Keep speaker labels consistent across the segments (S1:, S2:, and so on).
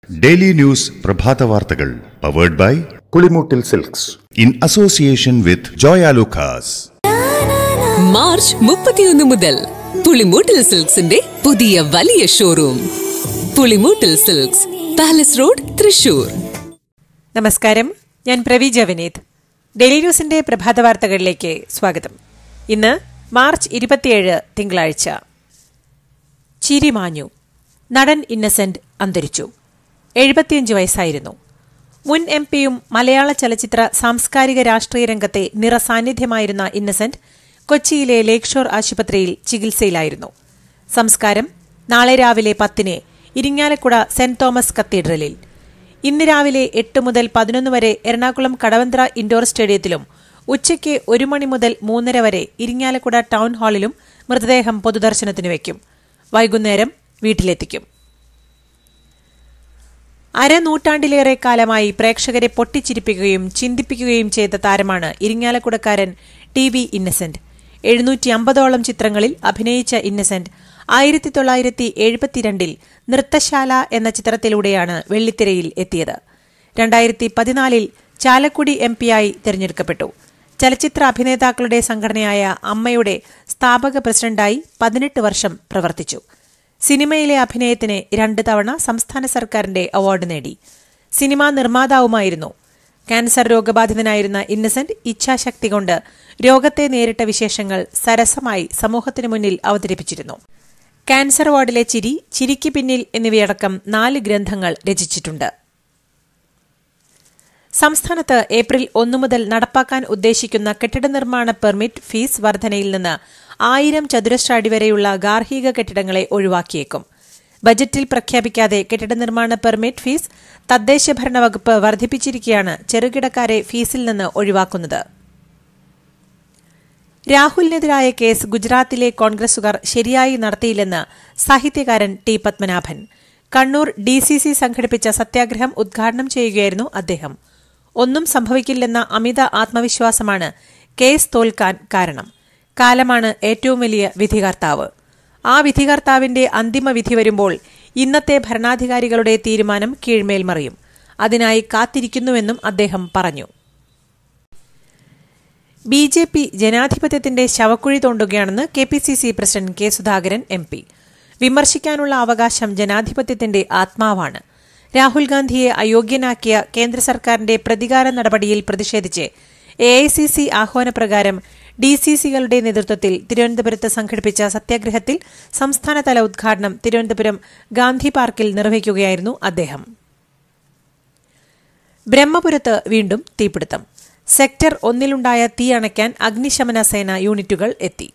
S1: daily news പ്രഭാത വാർത്തകൾ powered by
S2: Pulimoottil silks
S1: in association with Joyalukkas
S3: March മുപ്പത്തിയൊന്ന് മുതൽ പുളിമൂട്ടിൽ സിൽക്സിന്റെ പുതിയ വലിയ showroom Pulimoottil silks palace road Thrissur
S4: നമസ്കാരം ഞാൻ പ്രവീജ വിനീത് ഡെയിലി ന്യൂസിന്റെ പ്രഭാത വാർത്തകളിലേക്ക് സ്വാഗതം ഇന്ന് മാർച്ച് ഇരുപത്തിയേഴ് തിങ്കളാഴ്ച ചിരിമാഞ്ഞു നടൻ ഇന്നസെന്റ് അന്തരിച്ചു എഴുപത്തിയഞ്ച് വയസ്സായിരുന്നു മുൻ എം പിയും മലയാള ചലച്ചിത്ര സാംസ്കാരിക രാഷ്ട്രീയ രംഗത്തെ നിറസാന്നിധ്യമായിരുന്ന ഇന്നസെന്റ് കൊച്ചിയിലെ ലേക്ക് ഷോർ ആശുപത്രിയിൽ ചികിത്സയിലായിരുന്നു സംസ്കാരം നാളെ രാവിലെ പത്തിന് ഇരിങ്ങാലക്കുട സെന്റ് തോമസ് കത്തീഡ്രലിൽ ഇന്ന് രാവിലെ എട്ട് മുതൽ പതിനൊന്ന് വരെ എറണാകുളം കടവന്ത്ര ഇൻഡോർ സ്റ്റേഡിയത്തിലും ഉച്ചയ്ക്ക് ഒരു മണി മുതൽ മൂന്നര വരെ ഇരിങ്ങാലക്കുട ടൗൺ ഹാളിലും മൃതദേഹം പൊതുദർശനത്തിന് വയ്ക്കും വൈകുന്നേരം വീട്ടിലെത്തിക്കും അരനൂറ്റാണ്ടിലേറെ കാലമായി പ്രേക്ഷകരെ പൊട്ടിച്ചിരിപ്പിക്കുകയും ചിന്തിപ്പിക്കുകയും ചെയ്ത താരമാണ് ഇരിങ്ങാലക്കുടക്കാരൻ ടി വി ഇന്നസെന്റ് എഴുന്നൂറ്റി അമ്പതോളം ചിത്രങ്ങളിൽ അഭിനയിച്ച ഇന്നസെന്റ് ആയിരത്തി തൊള്ളായിരത്തി എഴുപത്തിരണ്ടിൽ നൃത്തശാല എന്ന ചിത്രത്തിലൂടെയാണ് വെള്ളിത്തിരയിൽ എത്തിയത് രണ്ടായിരത്തി പതിനാലിൽ ചാലക്കുടി എം പിയായി തെരഞ്ഞെടുക്കപ്പെട്ടു ചലച്ചിത്ര അഭിനേതാക്കളുടെ സംഘടനയായ അമ്മയുടെ സ്ഥാപക പ്രസിഡന്റായി പതിനെട്ട് വർഷം പ്രവർത്തിച്ചു സിനിമയിലെ അഭിനയത്തിന് രണ്ട് തവണ സംസ്ഥാന സർക്കാരിന്റെ അവാർഡ് നേടി സിനിമാ നിർമ്മാതാവുമായിരുന്നു ക്യാൻസർ രോഗബാധിതനായിരുന്ന ഇന്നസെന്റ് ഇച്ഛാശക്തി കൊണ്ട് രോഗത്തെ നേരിട്ട വിശേഷങ്ങൾ സരസമായി സമൂഹത്തിനു മുന്നിൽ അവതരിപ്പിച്ചിരുന്നു ക്യാൻസർ വാർഡിലെ ചിരി ചിരിക്ക് പിന്നിൽ എന്നിവയടക്കം നാല് ഗ്രന്ഥങ്ങൾ രചിച്ചിട്ടുണ്ട് സംസ്ഥാനത്ത് ഏപ്രിൽ ഒന്നു മുതൽ നടപ്പാക്കാൻ ഉദ്ദേശിക്കുന്ന കെട്ടിട നിർമ്മാണ പെർമിറ്റ് ഫീസ് വർധനയിൽ നിന്ന് ആയിരം ചതുരശ്ര അടി വരെയുള്ള ഗാർഹിക കെട്ടിടങ്ങളെ ഒഴിവാക്കിയേക്കും ബജറ്റിൽ പ്രഖ്യാപിക്കാതെ കെട്ടിട നിർമ്മാണ പെർമിറ്റ് ഫീസ് തദ്ദേശ ഭരണ വകുപ്പ് വർദ്ധിപ്പിച്ചിരിക്കെയാണ് ചെറുകിടക്കാരെ ഫീസിൽ നിന്ന് ഒഴിവാക്കുന്നത് രാഹുലിനെതിരായ കേസ് ഗുജറാത്തിലെ കോൺഗ്രസുകാർ ശരിയായി നടത്തിയില്ലെന്ന് സാഹിത്യകാരൻ T Padmanabhan Kannur D C C സംഘടിപ്പിച്ച സത്യാഗ്രഹം ഉദ്ഘാടനം ചെയ്യുകയായിരുന്നു അദ്ദേഹം ഒന്നും സംഭവിക്കില്ലെന്ന അമിത ആത്മവിശ്വാസമാണ് കേസ് തോൽക്കാൻ കാരണം കാലമാണ് ഏറ്റവും വലിയ വിധികർത്താവ് ആ വിധികർത്താവിന്റെ അന്തിമ വിധി വരുമ്പോൾ ഇന്നത്തെ ഭരണാധികാരികളുടെ തീരുമാനം കീഴ്മേൽ മറിയും അതിനായി കാത്തിരിക്കുന്നുവെന്നും അദ്ദേഹം പറഞ്ഞു ബി ജെ പി ജനാധിപത്യത്തിന്റെ ശവക്കുഴി തോണ്ടുകയാണെന്ന് K P C C president K Sudhakaran M P വിമർശിക്കാനുള്ള അവകാശം ജനാധിപത്യത്തിന്റെ ആത്മാവാണ് രാഹുൽ ഗാന്ധിയെ അയോഗ്യനാക്കിയ കേന്ദ്ര സർക്കാരിന്റെ പ്രതികാര നടപടിയിൽ പ്രതിഷേധിച്ച് എ ഐ സി സി ആഹ്വാനപ്രകാരം ഡി സി സികളുടെ നേതൃത്വത്തിൽ തിരുവനന്തപുരത്ത് സംഘടിപ്പിച്ച സത്യാഗ്രഹത്തിൽ സംസ്ഥാനതല ഉദ്ഘാടനം തിരുവനന്തപുരം ഗാന്ധി പാർക്കിൽ നിർവഹിക്കുകയായിരുന്നു അദ്ദേഹം ബ്രഹ്മപുരത്ത് വീണ്ടും തീപിടുത്തം സെക്ടർ ഒന്നിലുണ്ടായ തീ അണയ്ക്കാൻ അഗ്നിശമന സേന യൂണിറ്റുകൾ എത്തി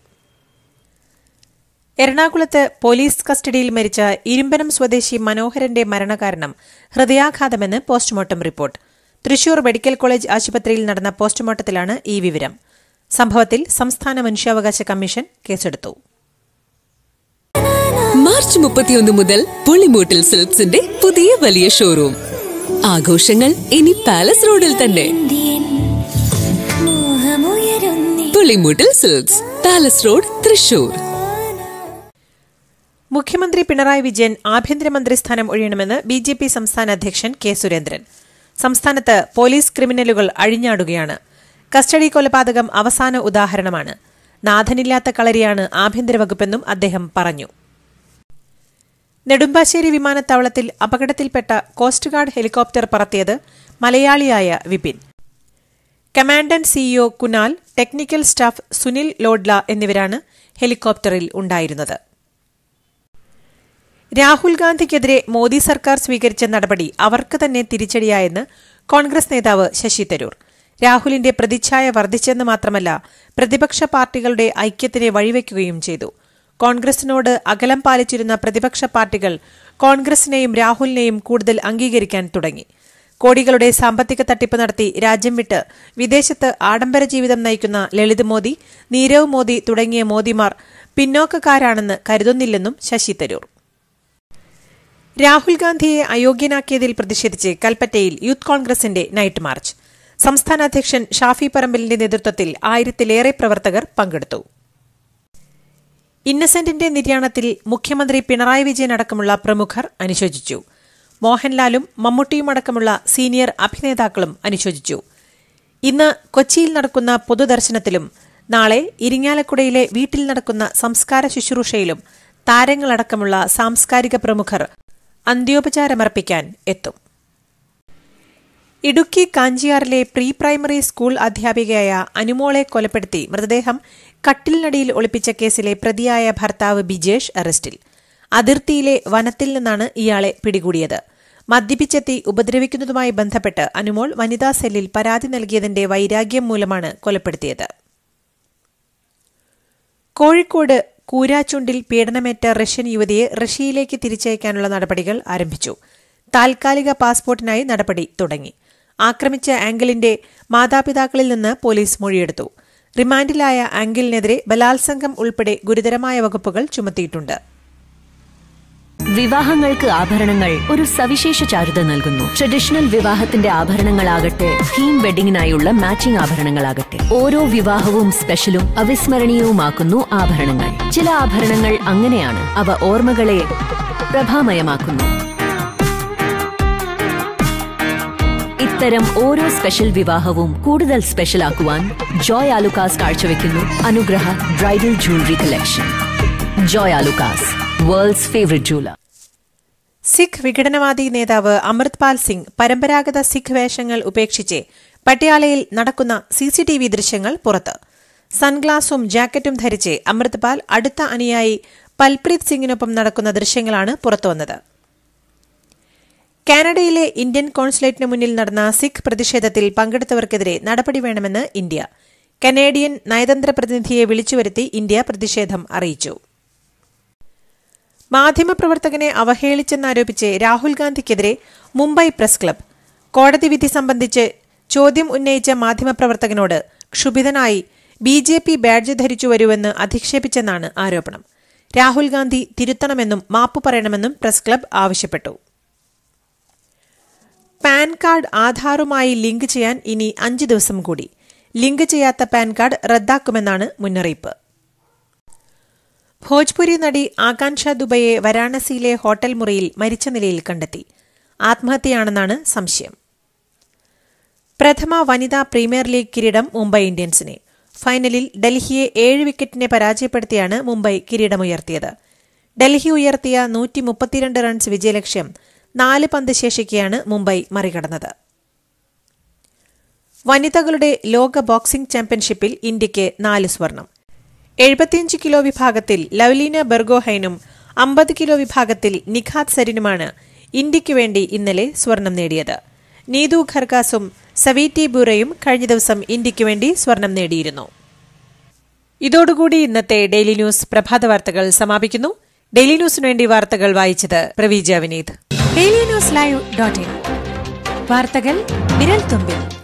S4: എറണാകുളത്ത് പോലീസ് കസ്റ്റഡിയിൽ മരിച്ച ഇരുമ്പനം സ്വദേശി മനോഹരന്റെ മരണകാരണം ഹൃദയാഘാതമെന്ന് postmortem report Thrissur medical college ആശുപത്രിയിൽ നടന്ന പോസ്റ്റ്മോർട്ടത്തിലാണ് ഈ വിവരം സംഭവത്തിൽ സംസ്ഥാന മനുഷ്യാവകാശ കമ്മീഷൻ കേസെടുത്തു
S3: മാർച്ച് മുപ്പത്തിയൊന്ന് മുതൽ പുളിമൂട്ടിൽ സിൽക്സിന്റെ പുതിയ വലിയ ഷോറൂം ആഘോഷങ്ങൾ ഇനി പാലസ് റോഡിൽ തന്നെ Pulimoottil silks palace road Thrissur
S4: മുഖ്യമന്ത്രി പിണറായി വിജയൻ ആഭ്യന്തരമന്ത്രി സ്ഥാനം ഒഴിയണമെന്ന് ബി ജെ പി സംസ്ഥാന അധ്യക്ഷൻ കെ സുരേന്ദ്രൻ സംസ്ഥാനത്ത് പോലീസ് ക്രിമിനലുകൾ അഴിഞ്ഞാടുകയാണ് കസ്റ്റഡി കൊലപാതകം അവസാന ഉദാഹരണമാണ് നാഥനില്ലാത്ത കളരിയാണ് ആഭ്യന്തര വകുപ്പെന്നും അദ്ദേഹം പറഞ്ഞു നെടുമ്പാശ്ശേരി വിമാനത്താവളത്തിൽ അപകടത്തിൽപ്പെട്ട കോസ്റ്റ് ഗാർഡ് ഹെലികോപ്റ്റർ പറത്തിയത് മലയാളിയായ Vipin commandant CEO Kunal technical staff Sunil Lodla എന്നിവരാണ് ഹെലികോപ്റ്ററിൽ ഉണ്ടായിരുന്നത് രാഹുൽ ഗാന്ധിക്കെതിരെ മോദി സർക്കാർ സ്വീകരിച്ച നടപടി അവർക്ക് തന്നെ തിരിച്ചടിയായെന്ന് കോൺഗ്രസ് നേതാവ് ശശി തരൂർ രാഹുലിന്റെ പ്രതിച്ഛായ വർദ്ധിച്ചെന്ന് മാത്രമല്ല പ്രതിപക്ഷ പാർട്ടികളുടെ ഐക്യത്തിനെ വഴിവെക്കുകയും ചെയ്തു കോൺഗ്രസിനോട് അകലം പാലിച്ചിരുന്ന പ്രതിപക്ഷ പാർട്ടികൾ കോൺഗ്രസിനെയും രാഹുലിനെയും കൂടുതൽ അംഗീകരിക്കാൻ തുടങ്ങി കോടികളുടെ സാമ്പത്തിക തട്ടിപ്പ് നടത്തി രാജ്യം വിട്ട് വിദേശത്ത് ആഡംബര ജീവിതം നയിക്കുന്ന ലളിത് മോദി നീരവ് മോദി തുടങ്ങിയ മോദിമാർ പിന്നോക്കക്കാരാണെന്ന് കരുതുന്നില്ലെന്നും ശശി തരൂർ രാഹുൽ ഗാന്ധിയെ അയോഗ്യനാക്കിയതിൽ പ്രതിഷേധിച്ച് കൽപ്പറ്റയിൽ യൂത്ത് കോൺഗ്രസിന്റെ നൈറ്റ് മാർച്ച് സംസ്ഥാന അധ്യക്ഷൻ ഷാഫി പറമ്പലിന്റെ നേതൃത്വത്തിൽ ആയിരത്തിലേറെ പ്രവർത്തകർ പങ്കെടുത്തു ഇന്നസെന്റിന്റെ നിര്യാണത്തിൽ മുഖ്യമന്ത്രി പിണറായി വിജയൻ അടക്കമുള്ള പ്രമുഖർ അനുശോചിച്ചു മോഹൻലാലും മമ്മൂട്ടിയുമടക്കമുള്ള സീനിയർ അഭിനേതാക്കളും അനുശോചിച്ചു ഇന്ന് കൊച്ചിയിൽ നടക്കുന്ന പൊതുദർശനത്തിലും നാളെ ഇരിങ്ങാലക്കുടയിലെ വീട്ടിൽ നടക്കുന്ന സംസ്കാര ശുശ്രൂഷയിലും താരങ്ങളടക്കമുള്ള സാംസ്കാരിക പ്രമുഖർ അന്ത്യോപചാരമർപ്പിക്കാൻ എത്തും ഇടുക്കി കാഞ്ചിയാറിലെ പ്രീ പ്രൈമറി സ്കൂൾ അധ്യാപികയായ അനുമോളെ കൊലപ്പെടുത്തി മൃതദേഹം കട്ടിലിനടിയിൽ ഒളിപ്പിച്ച കേസിലെ പ്രതിയായ ഭർത്താവ് ബിജേഷ് അറസ്റ്റിൽ അതിർത്തിയിലെ വനത്തിൽ നിന്നാണ് ഇയാളെ പിടികൂടിയത് മദ്യപിച്ചെത്തി ഉപദ്രവിക്കുന്നതുമായി ബന്ധപ്പെട്ട് അനുമോൾ വനിതാ സെല്ലിൽ പരാതി നൽകിയതിന്റെ വൈരാഗ്യം മൂലമാണ് കൊലപ്പെടുത്തിയത് കോഴിക്കോട് കൂരാച്ചുണ്ടിൽ പീഡനമേറ്റ റഷ്യൻ യുവതിയെ റഷ്യയിലേക്ക് തിരിച്ചയക്കാനുള്ള നടപടികൾ ആരംഭിച്ചു താൽക്കാലിക പാസ്പോർട്ടിനായി നടപടി തുടങ്ങി ആക്രമിച്ച ആംഗിളിന്റെ മാതാപിതാക്കളിൽ നിന്ന് പോലീസ് മൊഴിയെടുത്തു റിമാൻഡിലായ ആംഗിളിനെതിരെ ബലാത്സംഗം ഉൾപ്പെടെ ഗുരുതരമായ വകുപ്പുകൾ ചുമത്തിയിട്ടുണ്ട്
S2: വിവാഹങ്ങൾക്ക് ആഭരണങ്ങൾ ഒരു സവിശേഷ ചാരുത നൽകുന്നു ട്രഡീഷണൽ വിവാഹത്തിന്റെ ആഭരണങ്ങളാകട്ടെ തീം വെഡിങ്ങിനായുള്ള മാച്ചിംഗ് ആഭരണങ്ങളാകട്ടെ ഓരോ വിവാഹവും സ്പെഷ്യലും അവിസ്മരണീയവുമാക്കുന്നു ആഭരണങ്ങൾ ചില ആഭരണങ്ങൾ അങ്ങനെയാണ് അവ ഓർമ്മകളെ പ്രഭാമയമാക്കുന്നു ഇത്തരം ഓരോ സ്പെഷ്യൽ വിവാഹവും കൂടുതൽ സ്പെഷ്യൽ ആക്കുവാൻ ജോയ് ആലുക്കാസ് കാഴ്ചവെക്കുന്നു Anugraha bridal jewellery collection Joy Alukkas world's favourite jeweller
S4: Sikh വിഘടനവാദി നേതാവ് അമൃത്പാൽ സിംഗ് പരമ്പരാഗത സിഖ് വേഷങ്ങൾ ഉപേക്ഷിച്ച് പട്യാലയിൽ നടക്കുന്ന സിസിടിവി ദൃശ്യങ്ങൾ പുറത്ത് സൺഗ്ലാസും ജാക്കറ്റും ധരിച്ച് അമൃത്പാൽ അടുത്ത അനുയായി പൽപ്രീത് സിംഗിനൊപ്പം നടക്കുന്ന ദൃശ്യങ്ങളാണ് പുറത്തുവന്നത് കാനഡയിലെ ഇന്ത്യൻ കോൺസുലേറ്റിന് മുന്നിൽ നടന്ന സിഖ് പ്രതിഷേധത്തിൽ പങ്കെടുത്തവർക്കെതിരെ നടപടി വേണമെന്ന് ഇന്ത്യ കനേഡിയൻ നയതന്ത്ര പ്രതിനിധിയെ വിളിച്ചുവരുത്തി ഇന്ത്യ പ്രതിഷേധം അറിയിച്ചു മാധ്യമപ്രവർത്തകനെ അവഹേളിച്ചെന്നാരോപിച്ച് രാഹുൽ ഗാന്ധിക്കെതിരെ മുംബൈ പ്രസ് ക്ലബ് കോടതി വിധി സംബന്ധിച്ച് ചോദ്യം ഉന്നയിച്ച മാധ്യമപ്രവർത്തകനോട് ക്ഷുഭിതനായി ബി ജെ പി ബാഡ്ജ് ധരിച്ചു വരുമെന്ന് അധിക്ഷേപിച്ചെന്നാണ് ആരോപണം രാഹുൽ ഗാന്ധി തിരുത്തണമെന്നും മാപ്പ് പറയണമെന്നും പ്രസ് ക്ലബ് ആവശ്യപ്പെട്ടു പാൻ കാർഡ് ആധാറുമായി ലിങ്ക് ചെയ്യാൻ ഇനി അഞ്ച് ദിവസം കൂടി ലിങ്ക് ചെയ്യാത്ത പാൻ കാർഡ് റദ്ദാക്കുമെന്നാണ് മുന്നറിയിപ്പ് ഭോജ്പുരി നടി ആകാംക്ഷ ദുബയെ വാരാണസിയിലെ ഹോട്ടൽ മുറിയിൽ മരിച്ച നിലയിൽ കണ്ടെത്തി ആത്മഹത്യയാണെന്നാണ് സംശയം പ്രഥമ വനിതാ പ്രീമിയർ ലീഗ് കിരീടം മുംബൈ ഇന്ത്യൻസിനെ ഫൈനലിൽ ഡൽഹിയെ ഏഴ് വിക്കറ്റിനെ പരാജയപ്പെടുത്തിയാണ് മുംബൈ കിരീടമുയർത്തിയത് ഡൽഹി ഉയർത്തിയ നൂറ്റി മുപ്പത്തിരണ്ട് റൺസ് വിജയലക്ഷ്യം നാല് പന്ത് ശേഷിക്കെയാണ് മുംബൈ മറികടന്നത് വനിതകളുടെ ലോക ബോക്സിംഗ് ചാമ്പ്യൻഷിപ്പിൽ ഇന്ത്യയ്ക്ക് നാല് സ്വർണം എഴുപത്തിയഞ്ച് കിലോ വിഭാഗത്തിൽ ലവ്ലീന ബെർഗോഹൈനും അമ്പത് കിലോ വിഭാഗത്തിൽ നിഖാത് സരിനുമാണ് ഇന്ത്യയ്ക്ക് വേണ്ടി ഇന്നലെ സ്വർണം നേടിയത് നീതു ഖർഗാസും സവീറ്റി ബുറയും കഴിഞ്ഞ ദിവസം ഇന്ത്യയ്ക്ക് വേണ്ടി സ്വർണം നേടിയിരുന്നു ഇതോടുകൂടി ഇന്നത്തെ ഡെയിലി ന്യൂസ് പ്രഭാത വാർത്തകൾ സമാപിക്കുന്നു ഡെയിലി ന്യൂസിനു വേണ്ടി വാർത്തകൾ വായിച്ചത് Praveeja Vineeth daily news live dot in വാർത്തകൾ വിരൽ തുമ്പിൽ